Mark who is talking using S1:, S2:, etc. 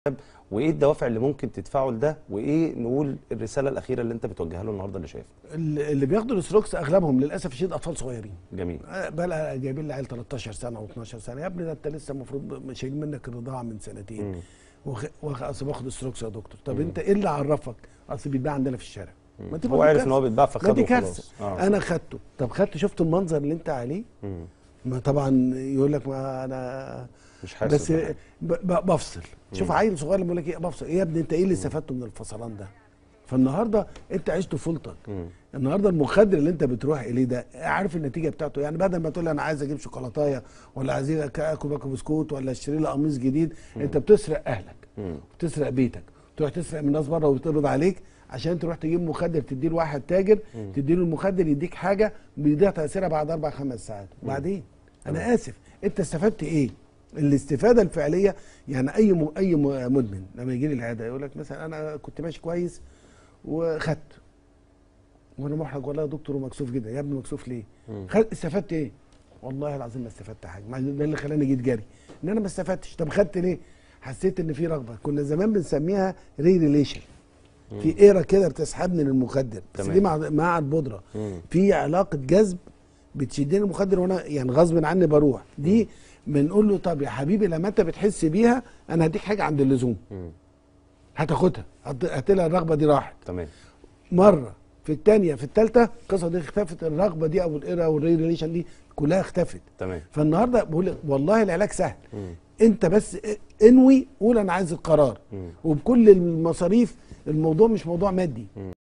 S1: وايه الدوافع اللي ممكن تدفعه لده وايه نقول الرساله الاخيره اللي انت بتوجهها له النهارده اللي شايفها
S2: اللي اللي بياخدوا الاستروكس اغلبهم للاسف الشديد اطفال صغيرين
S1: جميل
S2: بقى جايبين لي عيل 13 سنه و12 سنه يا ابني ده انت لسه المفروض شايلين منك الرضاعه من سنتين
S1: مم.
S2: وخ... وخ... اصل باخد استروكس يا دكتور طب انت ايه اللي عرفك اصل بيتباع عندنا في الشارع ما تبقى
S1: هو
S2: دي
S1: عارف
S2: كارثة.
S1: ان هو بيتباع
S2: ما
S1: فخده
S2: دي
S1: وخلاص
S2: كارثه
S1: آه.
S2: انا خدته طب خدت شفت المنظر اللي انت عليه
S1: مم.
S2: ما طبعا يقول لك ما انا
S1: مش حاسس
S2: بس
S1: بحاجة.
S2: ب... ب... بفصل شوف عيل صغير لما يقول لك ايه بفصل ايه يا ابني انت ايه اللي استفدته من الفصلان ده فالنهارده انت عشت طفولتك
S1: مم.
S2: النهارده المخدر اللي انت بتروح اليه ده عارف النتيجه بتاعته يعني بدل ما تقول لي انا عايز اجيب شوكولاتايه ولا عايز اكل باكو بسكوت ولا اشتري لي قميص جديد انت بتسرق اهلك
S1: مم.
S2: بتسرق بيتك تروح تسرق من الناس بره ويتقبض عليك عشان تروح تجيب مخدر تديه لواحد تاجر تديله المخدر يديك حاجه بيضيع تاثيرها بعد اربع خمس ساعات وبعدين انا اسف انت استفدت ايه؟ الاستفاده الفعليه يعني اي م... اي م- مدمن لما يجي لي العياده يقول لك مثلا انا كنت ماشي كويس وخدت وانا محرج والله يا دكتور ومكسوف جدا يا ابني مكسوف ليه؟ خد استفدت ايه؟ والله العظيم ما استفدت حاجه ما ده اللي خلاني جيت جري ان انا ما استفدتش طب خدت ليه؟ حسيت ان في رغبه كنا زمان بنسميها ري ريليشن في ايرا كده بتسحبني للمخدر بس
S1: تمام.
S2: دي مع مع البودره
S1: مم.
S2: في علاقه جذب بتشدني المخدر وانا يعني غصب عني بروح دي بنقول له طب يا حبيبي لما انت بتحس بيها انا هديك حاجه عند اللزوم
S1: مم.
S2: هتاخدها هت- هتلاقي الرغبه دي راحت
S1: تمام
S2: مره في الثانيه في الثالثه القصه دي اختفت الرغبه دي او الايرا او الريليشن دي كلها اختفت
S1: تمام
S2: فالنهارده بقول لك والله العلاج سهل
S1: مم.
S2: انت بس انوي قول انا عايز القرار
S1: مم.
S2: وبكل المصاريف الموضوع مش موضوع مادي